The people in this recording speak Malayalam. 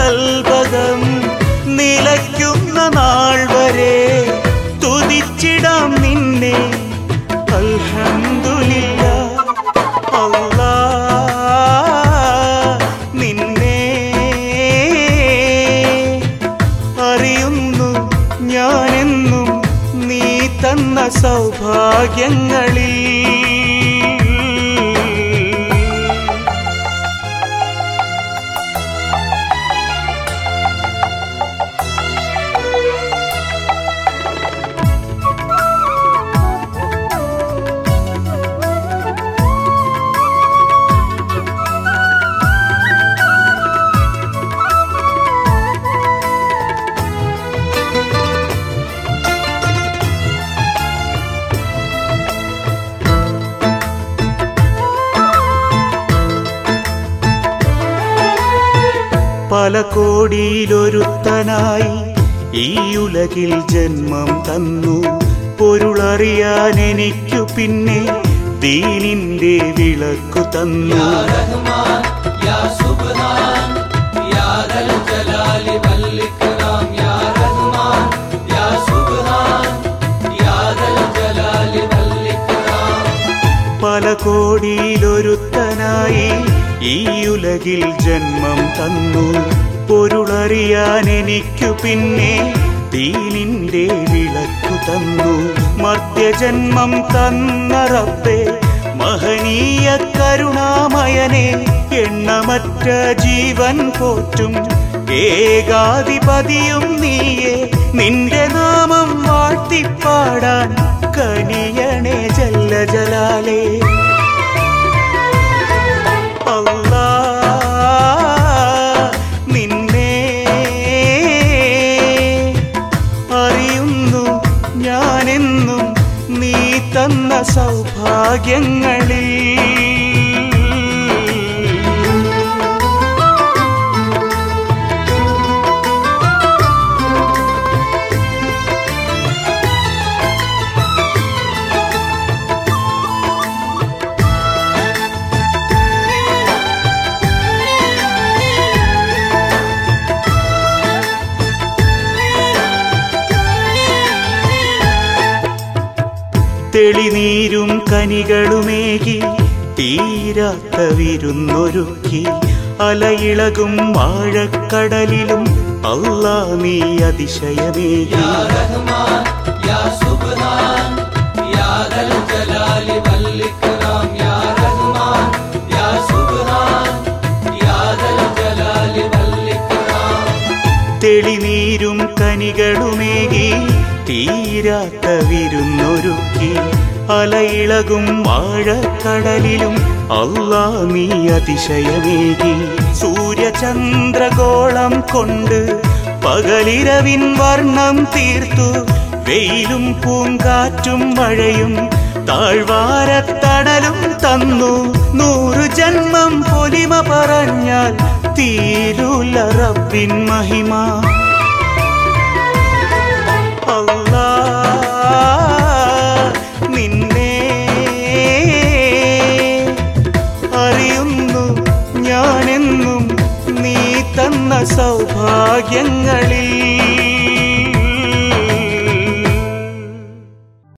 കൽപകം നിലയ്ക്കുന്ന നാൾ വരെ തുതിച്ചിടാം നിന്നെ അൽഹംദുലില്ല അല്ലാ നിന്നെ അറിയുന്നു ഞാനെന്നും നീ തന്ന സൗഭാഗ്യങ്ങളിൽ പല കോടിയിലൊരുത്തനായി ഈ ഉലകിൽ ജന്മം തന്നു പൊരുളറിയാൻ എനിക്കു പിന്നെ ദീനിന്റെ വിളക്കു തന്നു रहमान या सुबहान या दल जलाली वल इकराम या रहमान या सुबहान या दल जलाली वल इकराम പല കോടിയിലൊരുത്തനായി ഈ ഉലകിൽ ജന്മം തന്നു പൊരുളറിയാൻ എനിക്കു പിന്നെ ദീനിന്റെ വിളക്കു തന്നു മർത്യജന്മം തന്ന റബ്ബേ മഹനീയ കരുണാമയനെ എണ്ണമറ്റ ജീവൻ പോറ്റും ഏകാധിപതിയും നീയെ നിന്റെ നാമം വാഴ്ത്തിപ്പാടാൻ കനിയണേ ജല്ല ജലാലേ അല്ലാ നിന്നെ അറിയുന്നു ഞാനെന്നും നീ തന്ന സൗഭാഗ്യങ്ങളിൽ തെളിനീരും കനികളുമേകി തീരാത്ത വിരുന്നൊരുക്കി അലയിളകും വാഴക്കടലിലും അല്ലാ നീ അതിശയമേകി या रहमान या सुबहान या दल जलाली वल इकराम या रहमान या सुबहान या दल जलाली वल इकराम തെളിനീരും കനികളുമേകി തീരാത്ത വിരുന്നൊരുക്കി അലയിളകും വാഴക്കടലിലും അല്ലാ നീ അതിശയമേകി സൂര്യചന്ദ്രഗോളം കൊണ്ട് പകലിരവിൻ വർണ്ണം തീർത്തു വെയിലും പൂങ്കാറ്റും മഴയും താഴ്വാരത്തണലും തന്നു നൂറ് ജന്മം പൊലിമ പറഞ്ഞാൽ തീരൂല റബ്ബിൻ മഹിമ അല്ലാ നിന്നെ അറിയുന്നു ഞാനെന്നും നീ തന്ന സൗഭാഗ്യങ്ങളിൽ